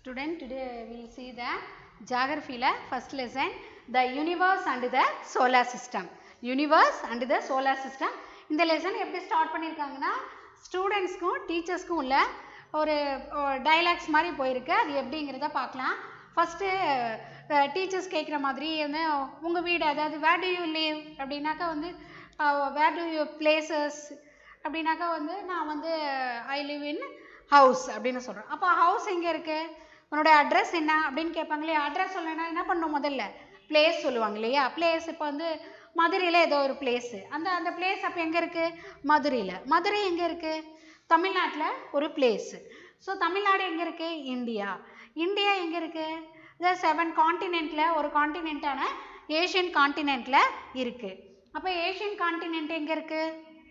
Student, today we will see the geography la first lesson the universe and the solar system. Universe and the solar system. இந்த lesson எப்படி start பண்ணியிருக்காங்கன்னா ஸ்டூடெண்ட்ஸ்க்கும் டீச்சர்ஸ்க்கும் உள்ள ஒரு dialogues மாதிரி போயிருக்கு அது எப்படிங்கிறத பார்க்கலாம் ஃபஸ்ட்டு டீச்சர்ஸ் கேட்குற மாதிரி வந்து உங்கள் வீடு அதாவது வேர் டு யூ லிவ் அப்படின்னாக்கா வந்து வேர் டு யூ பிளேசஸ் அப்படின்னாக்கா வந்து நான் வந்து ஐ லிவ் இன் ஹவுஸ் அப்படின்னு சொல்கிறேன் அப்போ ஹவுஸ் எங்கே இருக்குது உன்னோட அட்ரஸ் என்ன அப்படின்னு கேட்பாங்க இல்லையா அட்ரஸ் சொல்லணும்னா என்ன பண்ணணும் முதல்ல பிளேஸ் சொல்லுவாங்க இல்லையா பிளேஸ் இப்போ வந்து மதுரையில் ஏதோ ஒரு பிளேஸு அந்த அந்த பிளேஸ் அப்போ எங்கே இருக்குது மதுரையில் மதுரை எங்கே இருக்குது தமிழ்நாட்டில் ஒரு பிளேஸு ஸோ தமிழ்நாடு எங்கே இருக்குது இந்தியா இந்தியா எங்கே இருக்குது இந்த செவன் காண்டினென்ட்டில் ஒரு காண்டினென்ட்டான ஏஷியன் காண்டினென்ட்டில் இருக்குது அப்போ ஏஷியன் காண்டினென்ட் எங்கே இருக்குது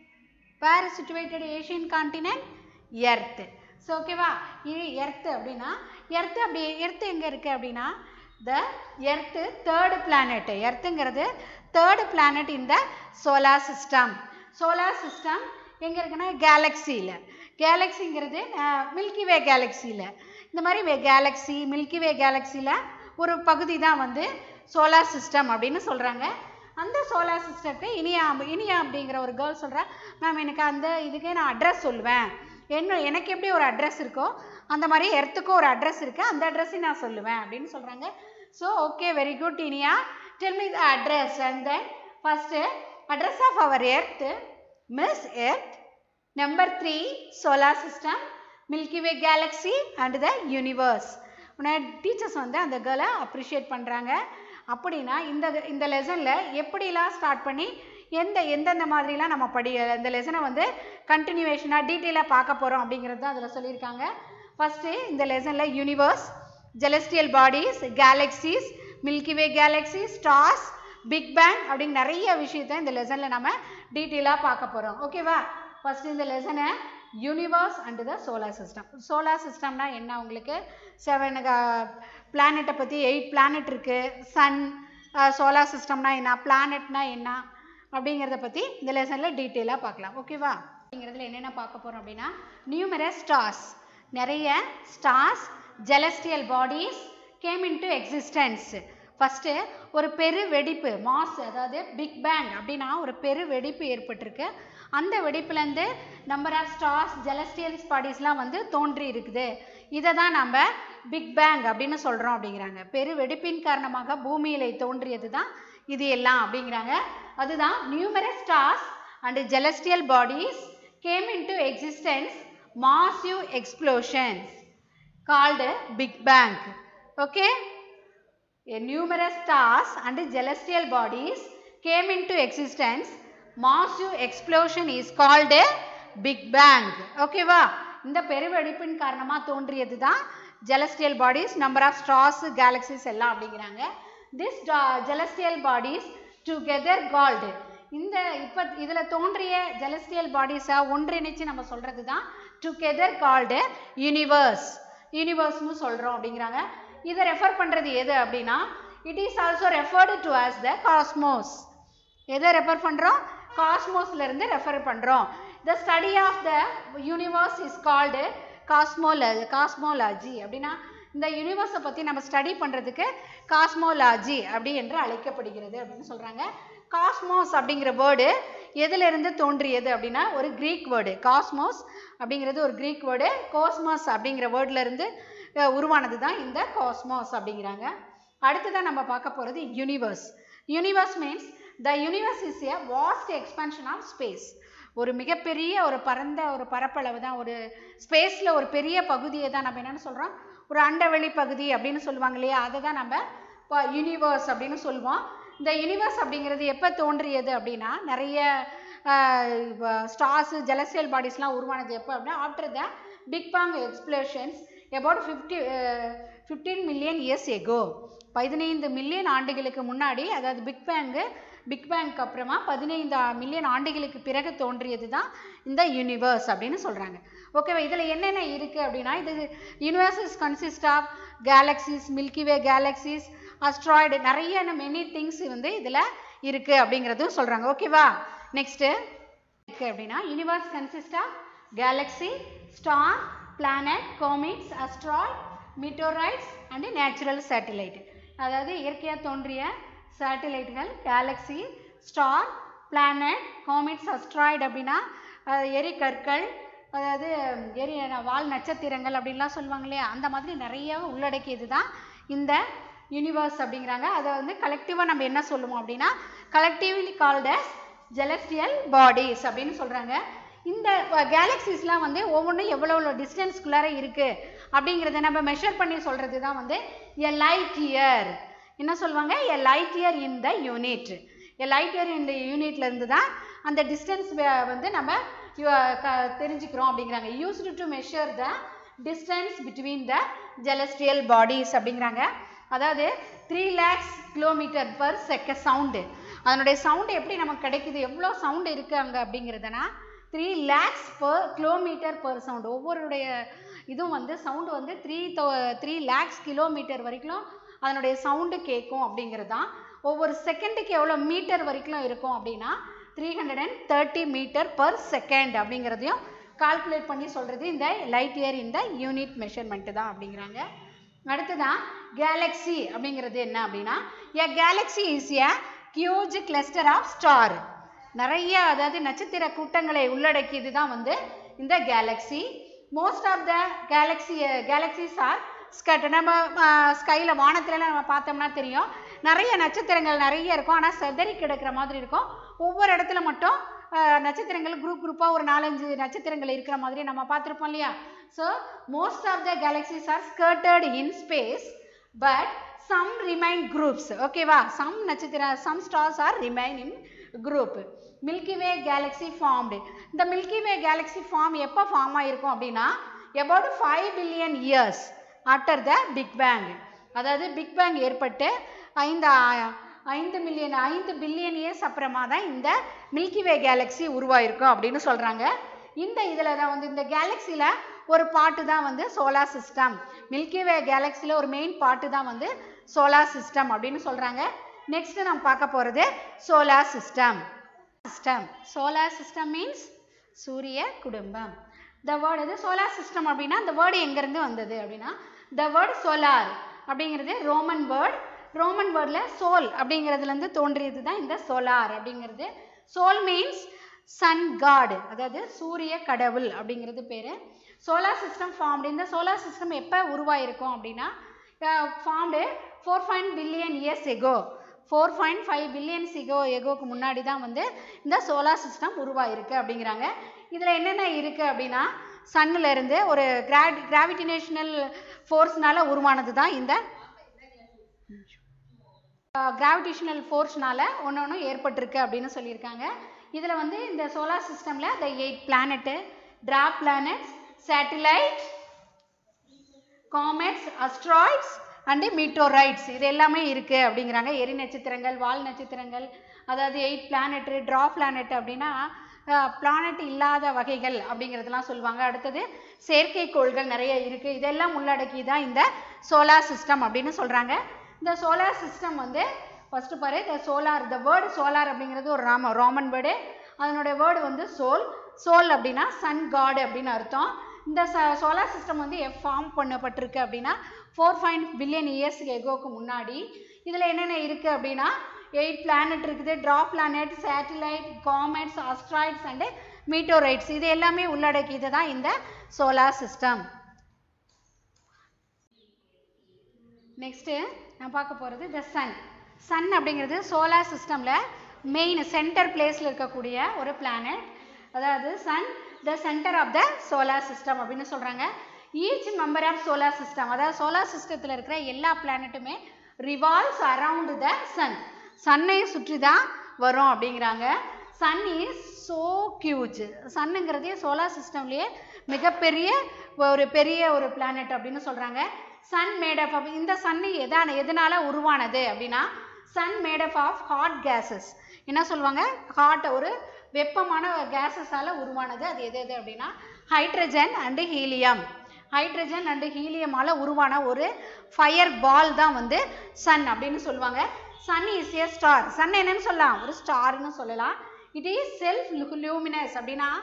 where situated Asian continent earth so ஓகேவா இது எர்த்து அப்படின்னா எர்த்து அப்படி எர்த்து எங்கே இருக்குது அப்படின்னா த எர்த்து தேர்டு பிளானட் எர்த்துங்கிறது தேர்டு பிளானட் இந்த சோலார் சிஸ்டம் சோலார் சிஸ்டம் எங்கே இருக்குன்னா கேலக்சியில் கேலக்சிங்கிறது மில்கி வே கேலக்சியில் இந்த மாதிரி கேலக்சி மில்கி வே கேலக்சியில் ஒரு பகுதி தான் வந்து சோலார் சிஸ்டம் அப்படின்னு சொல்கிறாங்க அந்த சோலார் சிஸ்டத்தை இனியா இனியா அப்படிங்கிற ஒரு கேர்ள் சொல்கிறா மேம் எனக்கு அந்த இதுக்கே நான் அட்ரஸ் சொல்லுவேன் என்ன எனக்கு எப்படி ஒரு அட்ரஸ் இருக்கோ அந்த மாதிரி எர்த்துக்கும் ஒரு அட்ரஸ் இருக்குது அந்த அட்ரஸையும் நான் சொல்லுவேன் அப்படின்னு சொல்கிறாங்க so okay very good Iniya tell me the address and then first address of our earth miss earth number three solar system Milky Way galaxy and the universe உன்னை டீச்சர்ஸ் வந்து அந்த கேர்ளை அப்ரிஷியேட் பண்ணுறாங்க அப்படின்னா இந்த இந்த லெசனில் எப்படிலாம் ஸ்டார்ட் பண்ணி எந்த எந்தெந்த மாதிரிலாம் நம்ம படி இந்த லெசனை வந்து கண்டினியூவேஷனாக டீட்டெயிலாக பார்க்க போகிறோம் அப்படிங்கிறது தான் அதில் சொல்லியிருக்காங்க ஃபஸ்ட்டு இந்த லெசனில் universe celestial bodies galaxies Milky Way galaxy stars Big Bang அப்படின்னு நிறைய விஷயத்த இந்த லெசனில் நம்ம டீட்டெயிலாக பார்க்க போகிறோம் ஓகேவா ஃபஸ்ட்டு இந்த லெசனை universe and the solar system solar சிஸ்டம்னா என்ன உங்களுக்கு செவன் பிளானெட்டை பற்றி எயிட் பிளானெட் இருக்குது சன் சோலார் சிஸ்டம்னா என்ன பிளானெட்னா என்ன அப்படிங்கிறத பற்றி இந்த லெசனில் டீட்டெயிலாக பார்க்கலாம் ஓகேவா அப்படிங்கிறதுல என்னென்ன பார்க்க போகிறோம் அப்படின்னா நியூமரஸ் ஸ்டார்ஸ் நிறைய stars celestial bodies came into existence first ஒரு பெரு வெடிப்பு மாஸ் அதாவது பிக் பேங் அப்படின்னா ஒரு பெரு வெடிப்பு ஏற்பட்டிருக்கு அந்த வெடிப்புலேருந்து நம்பர் ஆஃப் ஸ்டார்ஸ் ஜெலஸ்டியல்ஸ் பாடிஸ்லாம் வந்து தோன்றி இருக்குது இதை தான் நம்ம பிக் பேங் அப்படின்னு சொல்கிறோம் அப்படிங்கிறாங்க பெரு வெடிப்பின் காரணமாக பூமியில் தோன்றியது தான் இது எல்லாம் அப்படிங்கிறாங்க அதுதான் numerous stars and celestial bodies came into existence massive explosions called Big Bang okay A numerous stars and celestial bodies came into existence. Massive explosion is called a Big Bang. ஓகேவா இந்த பெருவெடிப்பின் காரணமாக தோன்றியது தான் celestial bodies number of stars galaxies எல்லாம் அப்படிங்கிறாங்க this celestial bodies together called இந்த இப்போ இதில் தோன்றிய ஜெலஸ்டியல் பாடிஸை ஒன்றிணைச்சு நம்ம சொல்கிறது தான் டுகெதர் கால்டு யூனிவர்ஸ் யூனிவர்ஸ்னு சொல்கிறோம் அப்படிங்கிறாங்க இதை ரெஃபர் பண்ணுறது எது அப்படின்னா it is also referred to as the cosmos எதை ரெஃபர் பண்ணுறோம் காஸ்மோஸ்லேருந்து ரெஃபர் பண்ணுறோம் the study of the universe is called காஸ்மோல காஸ்மோலாஜி அப்படின்னா இந்த யூனிவர்ஸை பற்றி நம்ம ஸ்டடி பண்ணுறதுக்கு காஸ்மோலாஜி அப்படி என்று அழைக்கப்படுகிறது அப்படின்னு சொல்கிறாங்க காஸ்மோஸ் அப்படிங்கிற வேர்டு எதிலிருந்து தோன்றியது அப்படின்னா ஒரு க்ரீக் வேர்டு காஸ்மோஸ் அப்படிங்கிறது ஒரு க்ரீக் வேர்டு கோஸ்மோஸ் அப்படிங்கிற வேர்ட்லேருந்து உருவானது தான் இந்த காஸ்மோஸ் அப்படிங்கிறாங்க அடுத்ததான் நம்ம பார்க்க போகிறது universe universe means the universe is a vast expansion of space ஒரு மிகப்பெரிய ஒரு பரந்த ஒரு பரப்பளவு தான் ஒரு ஸ்பேஸில் ஒரு பெரிய பகுதியை தான் நம்ம என்னென்னு சொல்கிறோம் ஒரு அண்டவெளி பகுதி அப்படின்னு சொல்லுவாங்க இல்லையா அதை தான் நம்ம இப்போ யூனிவர்ஸ் அப்படின்னு சொல்லுவோம் இந்த யூனிவர்ஸ் அப்படிங்கிறது எப்போ தோன்றியது அப்படின்னா நிறைய ஸ்டார்ஸு ஜெலஸ்டியல் பாடிஸ்லாம் உருவானது எப்போ அப்படின்னா after the Big Bang explosions about fifty fifteen million years ago பதினைந்து மில்லியன் ஆண்டுகளுக்கு முன்னாடி அதாவது பிக் பேங்கு பிக் பேங்க்கு அப்புறமா பதினைந்து மில்லியன் ஆண்டுகளுக்கு பிறகு தோன்றியது தான் இந்த யூனிவர்ஸ் அப்படின்னு சொல்கிறாங்க ஓகேவா இதில் என்னென்ன இருக்குது அப்படின்னா இது universe is consist of galaxies Milky Way galaxies asteroid நிறைய மெனி திங்ஸ் வந்து இதில் இருக்குது அப்படிங்கிறதும் சொல்கிறாங்க ஓகேவா நெக்ஸ்ட்டு இருக்குது அப்படின்னா universe consist of galaxy star planet comets asteroid meteorites and natural satellite அதாவது இயற்கையாக தோன்றிய சேட்டிலைட்டுகள் galaxy star planet comets asteroid அப்படின்னா அஹ், எரிகற்கள் அதாவது எரி வால் நட்சத்திரங்கள் அப்படின்லாம் சொல்லுவாங்க இல்லையா அந்த மாதிரி நிறைய உள்ளடக்கியது தான் இந்த யூனிவர்ஸ் அப்படிங்கிறாங்க அதை வந்து கலெக்டிவாக நம்ம என்ன சொல்லுவோம் அப்படின்னா collectively called as celestial bodies அப்படின்னு சொல்கிறாங்க இந்த கேலக்சிஸ்லாம் வந்து ஒவ்வொன்றும் எவ்வளோ எவ்வளோ டிஸ்டன்ஸ்குள்ளார இருக்குது அப்படிங்கிறத நம்ம மெஷர் பண்ணி சொல்கிறது தான் வந்து எ லைட் இயர் என்ன சொல்லுவாங்க a light year in the unit a light year இந்த யூனிட்ல இருந்து தான் அந்த டிஸ்டன்ஸ் வந்து நம்ம யு- க- தெரிஞ்சுக்கிறோம் அப்படிங்கிறாங்க used to measure the distance between the celestial bodies அப்படிங்கிறாங்க அதாவது த்ரீ லேக்ஸ் கிலோமீட்டர் பர் செக்க சவுண்டு அதனுடைய சவுண்டு எப்படி நமக்கு கிடைக்குது எவ்வளோ சவுண்டு இருக்குது அங்கே அப்படிங்கிறதுனா three lakhs per kilometre per sound ஒவ்வொருடைய இதுவும் வந்து சவுண்டு வந்து த்ரீ த்ரீ லேக்ஸ் கிலோமீட்டர் வரைக்கும் அதனுடைய சவுண்டு கேட்கும் அப்படிங்கிறது தான் ஒவ்வொரு செகண்டுக்கு எவ்வளோ மீட்டர் வரைக்கும் இருக்கும் அப்படின்னா three hundred and thirty metre per second அப்படிங்கிறதையும் கால்குலேட் பண்ணி சொல்கிறது இந்த லைட் இயர் இந்த யூனிட் மெஷர்மெண்ட்டு தான் அப்படிங்கிறாங்க அடுத்ததான் கேலக்ஸி அப்படிங்கிறது என்ன அப்படின்னா a galaxy is a huge cluster of star நிறைய அதாவது நட்சத்திர கூட்டங்களை உள்ளடக்கியது தான் வந்து இந்த galaxy most of the galaxy galaxies are scattered நம்ம ஸ்கையில் வானத்துலலாம் நம்ம பார்த்தோம்னா தெரியும் நிறைய நட்சத்திரங்கள் நிறைய இருக்கும் ஆனால் செதறி கிடக்கிற மாதிரி இருக்கும் ஒவ்வொரு இடத்துல மட்டும் அஹ், நட்சத்திரங்கள் குரூப் குரூப்பாக ஒரு நாலஞ்சு நட்சத்திரங்கள் இருக்கிற மாதிரி நம்ம பார்த்துருப்போம் இல்லையா so most of the galaxies are scattered in space but some remain groups ஓகேவா சம் நட்சத்திர some stars are remain in group Milky Way galaxy formed இந்த மில்கி வே கேலக்ஸி ஃபார்ம் எப்போ ஃபார்ம் ஆயிருக்கும் அப்படின்னா about five billion years after the Big Bang அதாவது Big Bang ஏற்பட்டு ஐந்து ஆ- ஐந்து மில்லியன் ஐந்து பில்லியன் இயர்ஸ் அப்புறமா தான் இந்த மில்கி வே கேலக்ஸி உருவாயிருக்கும் அப்படின்னு சொல்கிறாங்க இந்த இதில் தான் வந்து இந்த கேலக்ஸியில் ஒரு பாட்டு தான் வந்து சோலார் சிஸ்டம் மில்கி வே கேலக்ஸியில் ஒரு மெயின் பாட்டு தான் வந்து சோலார் சிஸ்டம் அப்படின்னு சொல்கிறாங்க நெக்ஸ்ட் நம்ம பார்க்க போகிறது solar system system solar system means சூரிய குடும்பம் த வேர்டு இது சோலார் சிஸ்டம் அப்படின்னா இந்த வேர்டு எங்கேருந்து வந்தது அப்படின்னா த வேர்டு சோலார் அப்படிங்கிறது ரோமன் வேர்ட் ரோமன் வேர்டில் சோல் அப்படிங்கிறதுலேருந்து தோன்றியது தான் இந்த சோலார் அப்படிங்கிறது சோல் மீன்ஸ் சன் காட் அதாவது சூரிய கடவுள் அப்படிங்கிறது பேர் சோலார் சிஸ்டம் ஃபார்ம்டு இந்த சோலார் சிஸ்டம் எப்போ உருவாயிருக்கும் அப்படின்னா formed four point billion years ago four point five billion சிகோ எகோக்கு முன்னாடி தான் வந்து இந்த சோலார் சிஸ்டம் உருவாயிருக்கு அப்படிங்கிறாங்க இதில் என்னென்ன இருக்குது அப்படின்னா சன்னுல இருந்து ஒரு கிரா கிராவிடினேஷனல் ஃபோர்ஸ்னால உருவானது தான் இந்த கிராவிடேஷனல் ஃபோர்ஸ்னால ஒன்று ஒன்று ஏற்பட்டிருக்கு அப்படின்னு சொல்லியிருக்காங்க இதில் வந்து இந்த சோலார் சிஸ்டமில் the eight planet dwarf planets satellite comets asteroids and meteorites இது எல்லாமே இருக்குது அப்படிங்கிறாங்க எரி நட்சத்திரங்கள் வால் நட்சத்திரங்கள் அதாவது எயிட் பிளானெட்டு ட்ரா பிளானெட் அப்படின்னா பிளானட் இல்லாத வகைகள் அப்படிங்கிறதெல்லாம் சொல்லுவாங்க அடுத்தது செயற்கைக்கோள்கள் நிறைய இருக்குது இதெல்லாம் உள்ளடக்கி தான் இந்த சோலார் சிஸ்டம் அப்படின்னு சொல்கிறாங்க இந்த சோலார் சிஸ்டம் வந்து ஃபஸ்ட்டு பாரு இந்த சோலார் இந்த வேர்டு சோலார் அப்படிங்கிறது ஒரு ராம ரோமன் வேர்டு அதனுடைய வேர்டு வந்து சோல் சோல் அப்படின்னா சன் காட் அப்படின்னு அர்த்தம் இந்த சோலார் சிஸ்டம் வந்து எஃப் ஃபார்ம் பண்ணப்பட்டிருக்கு அப்படின்னா ஃபோர் பாயிண்ட் பில்லியன் இயர்ஸ்க்கு எகோக்கு முன்னாடி இதில் என்னென்ன இருக்குது அப்படின்னா எயிட் பிளானட் இருக்குது dwarf planet satellite comets asteroids and meteorites இது எல்லாமே உள்ளடக்கியது தான் இந்த சோலார் சிஸ்டம் நெக்ஸ்ட்டு நான் பார்க்க போகிறது த சன் சன் அப்படிங்கிறது சோலார் சிஸ்டமில் மெயின் சென்டர் பிளேஸில் இருக்கக்கூடிய ஒரு பிளானட் அதாவது sun the centre of the solar system அப்படின்னு சொல்கிறாங்க each member of solar system அதாவது சோலார் சிஸ்டத்தில் இருக்கிற எல்லா பிளானட்டுமே ரிவால்வ்ஸ் அரவுண்டு த சன் சன்னை சுற்றி தான் வரும் அப்படிங்கிறாங்க சன் இஸ் ஸோ கியூஜ் சன்னுங்கிறதே சோலார் சிஸ்டம்லேயே மிகப்பெரிய ஒரு பெரிய ஒரு பிளானட் அப்படின்னு சொல்கிறாங்க சன் மேடப் ஆஃப் இந்த சன்னு எதான எதனால உருவானது அப்படின்னா sun made up of hot gases என்ன சொல்லுவாங்க ஹாட் ஒரு வெப்பமான கேஸஸால் உருவானது அது எது எது அப்படின்னா hydrogen and helium hydrogen and ஹீலியமால் உருவான ஒரு ஃபயர் பால் தான் வந்து சன் அப்படின்னு சொல்லுவாங்க sun is a star sun என்னன்னு சொல்லலாம் ஒரு ஸ்டார்னு சொல்லலாம் இட் இஸ் செல்ஃப் லூமினஸ் அப்படின்னா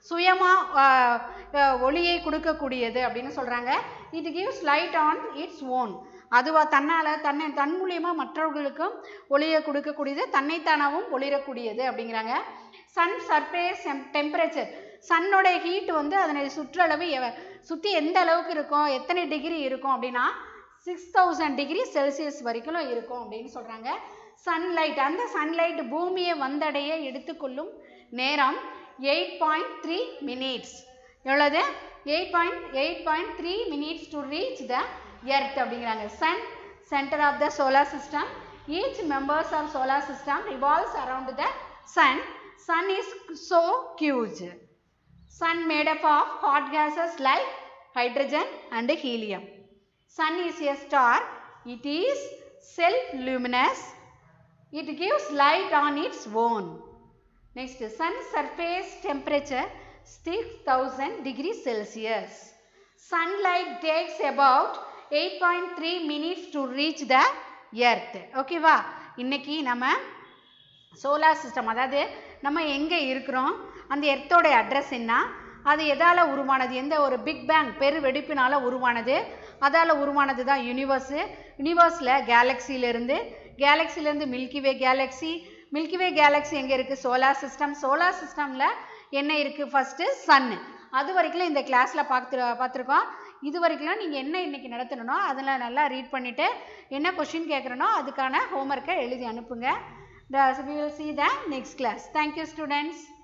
சுயமாக ஒளியை கொடுக்கக்கூடியது அப்படின்னு சொல்கிறாங்க it gives light on its own அதுவா தன்னால் தன்னை தன் மூலியமாக மற்றவர்களுக்கும் ஒளியை கொடுக்கக்கூடியது தன்னைத்தானாவும் ஒளிரக்கூடியது அப்படிங்கிறாங்க சன் சர்ஃபேஸ் டெம்பரேச்சர் சன்னோட ஹீட் வந்து அதனை சுற்றளவு எவ- சுற்றி எந்த அளவுக்கு இருக்கும் எத்தனை டிகிரி இருக்கும் அப்படின்னா சிக்ஸ் தௌசண்ட் டிகிரி செல்சியஸ் வரைக்கும் இருக்கும் அப்படின்னு சொல்கிறாங்க சன்லைட் அந்த சன்லைட் பூமியை வந்தடைய எடுத்துக்கொள்ளும் நேரம் எயிட் பாயிண்ட் த்ரீ மினிட்ஸ் எவ்வளவு eight point eight point three minutes to reach the earth அப்படிங்கிறாங்க sun centre of the solar system each members of solar system revolves around the sun sun is so huge sun made up of hot gases like hydrogen and helium sun is a star it is self luminous it gives light on its own next sun surface temperature 6000 degrees celsius sunlight takes about 8.3 minutes to reach the earth ஓகேவா இன்னைக்கு நம்ம solar system அதாவது நம்ம எங்கே இருக்கிறோம் அந்த எர்த்தோட address என்ன அது எதால் உருவானது எந்த ஒரு பிக் பேங் பெரு வெடிப்பினால் உருவானது அதால் உருவானது தான் யூனிவர்ஸு யூனிவர்ஸில் கேலக்சியிலேருந்து கேலக்சிலேருந்து மில்கிவே கேலக்ஸி மில்கிவே கேலக்ஸி எங்கே இருக்குது சோலார் சிஸ்டம் சோலார் சிஸ்டமில் என்ன இருக்குது ஃபஸ்ட்டு சன்னு அது வரைக்கும் இந்த கிளாஸில் பார்த்து பார்த்துருக்கோம் இது வரைக்கும் நீங்கள் என்ன இன்னைக்கு நடத்தணும்னோ அதில் நல்லா ரீட் பண்ணிவிட்டு என்ன கொஷின் கேட்குறனோ அதுக்கான ஹோம்ஒர்க்கை எழுதி அனுப்புங்க The, we will see the next class. Thank you students.